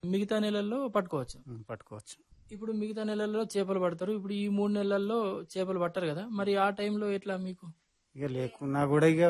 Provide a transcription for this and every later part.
మిగతా నెలల్లో పట్టుకోవచ్చు ఉమ్, పట్టుకోవచ్చు ఇప్పుడు మిగతా నెలల్లో చేపలు పడతారు ఇప్పుడు ఈ మూడు నెలల్లో చేపలు పట్టరు కదా మరి ఆ టైంలో ఎట్లా మీకు ఇక లేకున్నా కూడా ఇక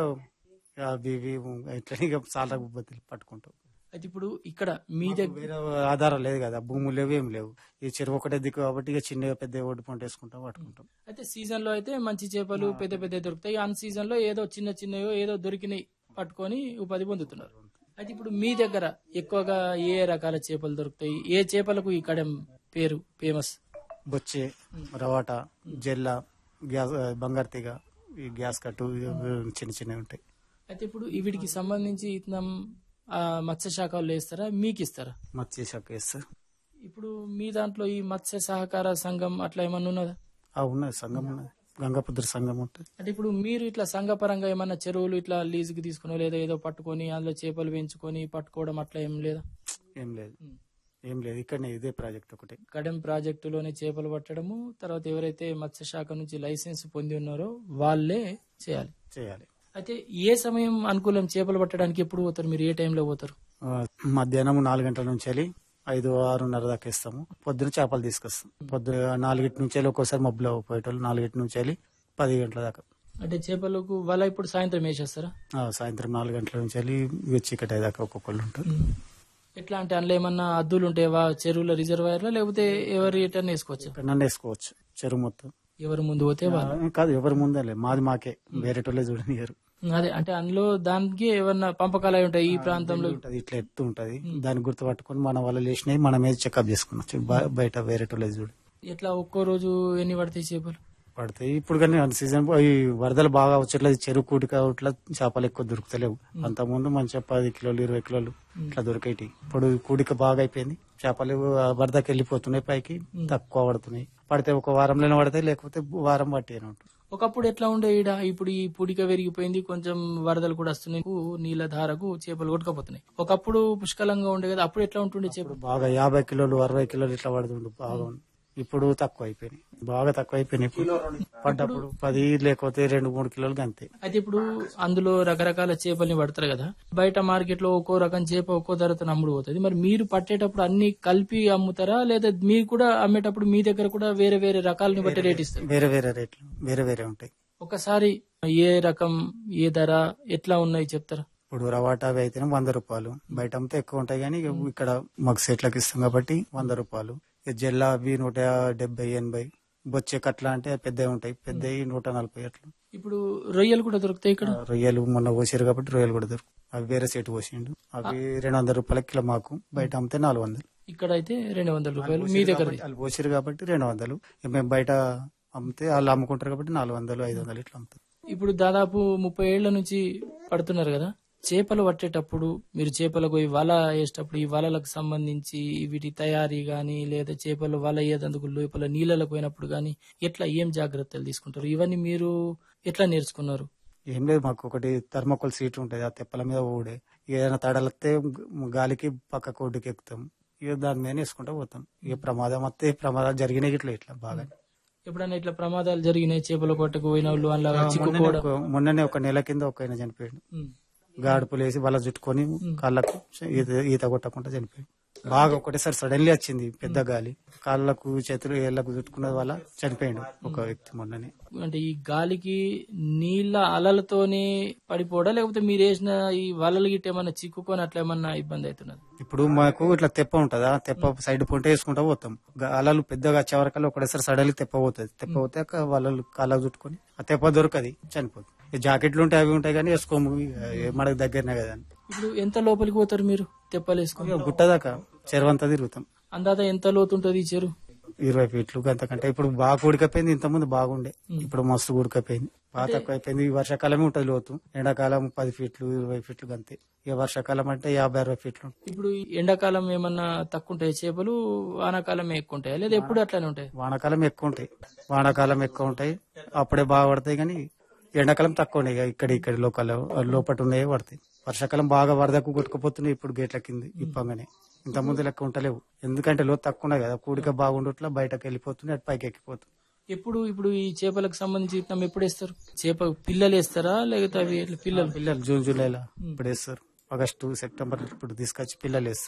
అవి ఇవి ఇట్లా ఇక చాలా బతులు పట్టుకుంటాం అయితే ఇప్పుడు ఇక్కడ మీ దగ్గర వేరే ఆధారం లేదు కదా భూములు లేవు ఏం లేవు ఈ చెరువు ఒకటే దిక్కు కాబట్టి ఇక చిన్నగా పెద్ద ఒడ్డు పంట వేసుకుంటాం పట్టుకుంటాం అయితే సీజన్ లో అయితే మంచి చేపలు పెద్ద పెద్ద దొరుకుతాయి అన్ సీజన్ లో ఏదో చిన్న చిన్నయో ఏదో దొరికినాయి పట్టుకొని ఉపాధి పొందుతున్నారు అయితే ఇప్పుడు మీ దగ్గర ఎక్కువగా ఏ రకాల చేపలు దొరుకుతాయి ఏ చేపలకు ఈ కడెం పేరు ఫేమస్ బొచ్చే రవాటా జెల్ల గ్యాస్ బంగారు తీగ ఈ గ్యాస్ కట్టు ఇవి చిన్న చిన్నవి ఉంటాయి అయితే ఇప్పుడు వీటికి సంబంధించి ఇతనం ఆ, మత్స్య శాఖలు వేస్తారా మీకు ఇస్తారా మత్స్య శాఖ వేస్తారు ఇప్పుడు మీ దాంట్లో ఈ మత్స్య సహకార సంఘం అట్లా ఏమన్నా ఉన్నదా ఆ ఉన్నది సంఘం ఉన్నది గంగాపుత్ర సంఘం ఉంటుంది అంటే ఇప్పుడు మీరు ఇట్లా సంఘపరంగా ఏమన్నా చెరువులు ఇట్లా లీజుకి తీసుకుని లేదా ఏదో పట్టుకొని అందులో చేపలు పెంచుకొని పట్టుకోవడం అట్లా ఏం లేదా ఏం లేదు ఏం లేదు ఇక్కడనే ఇదే ప్రాజెక్ట్ ఒకటి కడెం ప్రాజెక్టులోనే చేపలు పట్టడము తర్వాత ఎవరైతే మత్స్య శాఖ నుంచి లైసెన్స్ పొంది ఉన్నారో వాళ్ళే చేయాలి చేయాలి అయితే ఏ సమయం అనుకూలం చేపలు పట్టడానికి ఎప్పుడు పోతారు మీరు ఏ టైంలో పోతారు ఆ, మధ్యాహ్నం నాలుగు గంటల నుంచి వెళ్ళి ఐదు ఆరున్నర దాకా ఇస్తాము పొద్దున చేపలు తీసుకొస్తాం పొద్దున నాలుగింటి నుంచి వెళ్ళి ఒక్కోసారి మబ్బులో పోయేటోళ్ళు నాలుగింటి నుంచి వెళ్ళి పది గంటల దాకా అంటే చేపలకు వల ఇప్పుడు సాయంత్రం వేసేస్తారా ఆ, సాయంత్రం నాలుగు గంటల నుంచి వెళ్ళి ఇక చీకటి అయ్యేదాకా ఒక్కొక్కళ్ళు ఉంటారు ఎట్లా అంటే అందులో ఏమన్నా అద్దులు ఉంటాయా చెరువుల రిజర్వాయర్ లేకపోతే ఎవరు రిటర్న్ వేసుకోవచ్చు ఎక్కడన్నా వేసుకోవచ్చు చెరువు మొత్తం ఎవరు ముందు పోతే వాళ్ళు ఆ, కాదు ఎవరి ముందే మాది మాకే వేరేటోళ్ళే చూడనియరు అదే అంటే అందులో దానికి ఏమన్నా పంపకాలు అయి ఉంటాయి ఈ ప్రాంతంలో ఉంటది ఇట్లా ఎత్తు ఉంటది దాన్ని గుర్తుపట్టుకొని మన వాళ్ళు లేచినవి మన మీద చెకప్ చేసుకున్నాం బయట వేరేటోళ్ళే చూడు ఎట్లా ఒక్కో రోజు ఎన్ని పడతాయి చేపలు పడతాయి ఇప్పుడు కానీ సీజన్ ఈ వరదలు బాగా వచ్చేట్లేదు చెరువు కూటిక ఇట్లా చేపలు ఎక్కువ దొరుకుతలేవు అంత ముందు మంచిగా పది కిలోలు ఇరవై కిలోలు ఇట్లా దొరికేటి ఇప్పుడు కూడిక బాగా అయిపోయింది చేపలు ఆ వరదకి వెళ్ళిపోతున్నాయి పైకి తక్కువ పడుతున్నాయి పడితే ఒక వారంలోనే పడతాయి లేకపోతే వారం పట్టి ఉంటుంది ఒకప్పుడు ఎట్లా ఉండే ఈడ ఇప్పుడు ఈ పుడిక పెరిగిపోయింది కొంచెం వరదలు కూడా వస్తున్నాయి నీళ్ళ ధారకు చేపలు కొట్టుకపోతున్నాయి ఒకప్పుడు పుష్కలంగా ఉండే కదా అప్పుడు ఎట్లా ఉంటుండే చేపలు బాగా యాభై కిలోలు అరవై కిలోలు ఇట్లా పడుతుండు బాగా ఉంది. ఇప్పుడు తక్కువ అయిపోయినాయి బాగా తక్కువ అయిపోయినాయి ఇప్పుడు పడ్డప్పుడు పది లేకపోతే రెండు మూడు కిలోలు అంతే అయితే ఇప్పుడు అందులో రకరకాల చేపల్ని పడతారు కదా బయట మార్కెట్ లో ఒక్కో రకం చేప ఒక్కో ధరతో అమ్ముడు పోతుంది మరి మీరు పట్టేటప్పుడు అన్ని కలిపి అమ్ముతారా లేదా మీరు కూడా అమ్మేటప్పుడు మీ దగ్గర కూడా వేరే వేరే రకాలని బట్టి రేట్ ఇస్తారు వేరే వేరే రేట్లు వేరే వేరే ఉంటాయి ఒకసారి ఏ రకం ఏ ధర ఎట్లా ఉన్నాయి చెప్తారా ఇప్పుడు రవాటా అవి అయితేనే వంద రూపాయలు బయట అమ్మితే ఎక్కువ ఉంటాయి కానీ ఇక ఇక్కడ మాకు సెట్లకు ఇస్తాం కాబట్టి వంద రూపాయలు ఇక జెల్లా అవి నూట డెబ్బై ఎనభై బొచ్చే కట్ల అంటే పెద్దవి ఉంటాయి పెద్దవి నూట నలభై అట్లా ఇప్పుడు రొయ్యలు కూడా దొరుకుతాయి ఇక్కడ రొయ్యలు మొన్న పోసారు కాబట్టి రొయ్యలు కూడా దొరుకు అవి వేరే సెట్ పోసిండు అవి రెండు వందల రూపాయల కిలో మాకు బయట అమ్మితే నాలుగు వందలు ఇక్కడ అయితే రెండు వందల రూపాయలు మీ దగ్గర వాళ్ళు పోసారు కాబట్టి రెండు వందలు ఇక మేము బయట అమ్మితే వాళ్ళు అమ్ముకుంటారు కాబట్టి నాలుగు వందలు ఐదు వందలు ఇట్లా అమ్ముతారు ఇప్పుడు దాదాపు ముప్పై ఏళ్ల నుంచి పడుతున్నారు కదా చేపలు పట్టేటప్పుడు మీరు చేపలకు ఈ వల వేసేటప్పుడు ఈ వలలకు సంబంధించి వీటి తయారీ గాని లేదా చేపలు వల వేయదందుకు లోపల నీళ్ళలకు పోయినప్పుడు గాని ఎట్లా ఏం జాగ్రత్తలు తీసుకుంటారు ఇవన్నీ మీరు ఎట్లా నేర్చుకున్నారు ఏం లేదు మాకు ఒకటి థర్మకోల్ సీట్ ఉంటుంది ఆ తెప్పల మీద ఊడే ఏదైనా తడలతే గాలికి పక్క కోడ్డుకి ఎక్కుతాం ఇక దాని మీద వేసుకుంటూ పోతాం ఇక ప్రమాదం వస్తే ప్రమాదాలు జరిగినాయి ఇట్లా ఇట్లా బాగా ఎప్పుడైనా ఇట్లా ప్రమాదాలు జరిగినాయి చేపల కొట్టకు పోయిన వాళ్ళు అలా మొన్ననే చిక్కుకోవడం ఒక- మొన్ననే ఒక నెల కింద ఒక ఆయన చనిపోయాడు ఉమ్. గాడుపులు వేసి వల చుట్టుకొని కాళ్ళకు ఈత ఈత కొట్టకుండా చనిపోయాడు బాగా ఒకటేసారి సడన్లీ వచ్చింది పెద్ద గాలి కాళ్ళకు చేతులు ఏళ్లకు చుట్టుకున్నది వల్ల చనిపోయాడు ఒక వ్యక్తి మొన్ననే అంటే ఈ గాలికి నీళ్ళ అలలతోనే పడిపోవడా లేకపోతే మీరు వేసిన ఈ వలలు గిట్ట ఏమన్నా చిక్కుకొని అట్లా ఏమన్నా ఇబ్బంది అవుతున్నది ఇప్పుడు మాకు ఇట్లా తెప్ప ఉంటదా తెప్ప సైడ్ పొంట వేసుకుంటా పోతాం గ- అలలు పెద్దగా వచ్చే వరకు ఒకటేసారి సడన్లీ తెప్ప పోతుంది తెప్ప పోతే అక్క వాళ్ళు కాళ్ళ చుట్టుకొని ఆ తెప్ప దొరకది చనిపోతుంది ఈ జాకెట్లు ఉంటాయి అవి ఉంటాయి కానీ వేసుకోము ఇక ఏ మనకు దగ్గరనే కదా అని. ఇప్పుడు ఎంత లోపలికి పోతారు మీరు తెప్పలు వేసుకొని ఇక గుట్ట దాకా చెరువంతా తిరుగుతాం అందాత ఎంత లోతు ఉంటుంది ఈ చెరువు ఇరవై ఫీట్లు అంతకంటే ఇప్పుడు బాగా కూడికపోయింది ఇంత ముందు బాగుండే ఇప్పుడు మస్తు కూడికపోయింది బాగా తక్కువ అయిపోయింది ఈ వర్షాకాలమే ఉంటది లోతు ఎండాకాలం పది ఫీట్లు ఇరవై ఫీట్లు అంతే ఇక వర్షాకాలం అంటే యాభై అరవై ఫీట్లు ఉంటుంది. ఇప్పుడు ఈ ఎండాకాలం ఏమన్నా తక్కువ ఉంటాయి చేపలు వానాకాలం ఎక్కువ ఉంటాయి లేదా ఎప్పుడు అట్లానే ఉంటాయి వానాకాలం ఎక్కువ ఉంటాయి వానాకాలం ఎక్కువ ఉంటాయి అప్పుడే బాగా పడతాయి కానీ ఎండాకాలం తక్కువ ఉన్నాయి ఇక ఇక్కడ ఇక్కడ లోకల్ లోపల ఉన్నాయి పడతాయి వర్షాకాలం బాగా వరదకు కొట్టుకుపోతున్నాయి ఇప్పుడు గేట్ల కింద ఇప్పంగానే ఇంత ముందు లెక్క ఉంటలేవు ఎందుకంటే లోతు తక్కువ ఉన్నాయి కదా కూడిక బాగుండట్లా బయటకు వెళ్ళిపోతుంది అటు పైకి ఎక్కిపోతుంది ఎప్పుడు ఇప్పుడు ఈ చేపలకు సంబంధించి విత్తనం ఎప్పుడు వేస్తారు చేప పిల్లలు వేస్తారా లేకపోతే అవి ఎట్లా పిల్లలు పిల్లలు జూన్ జూలైలో ఇప్పుడు వేస్తారు ఆగస్టు సెప్టెంబర్ ఇప్పుడు తీసుకొచ్చి పిల్లలు వేస్తారు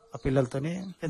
ఆ పిల్లలతోనే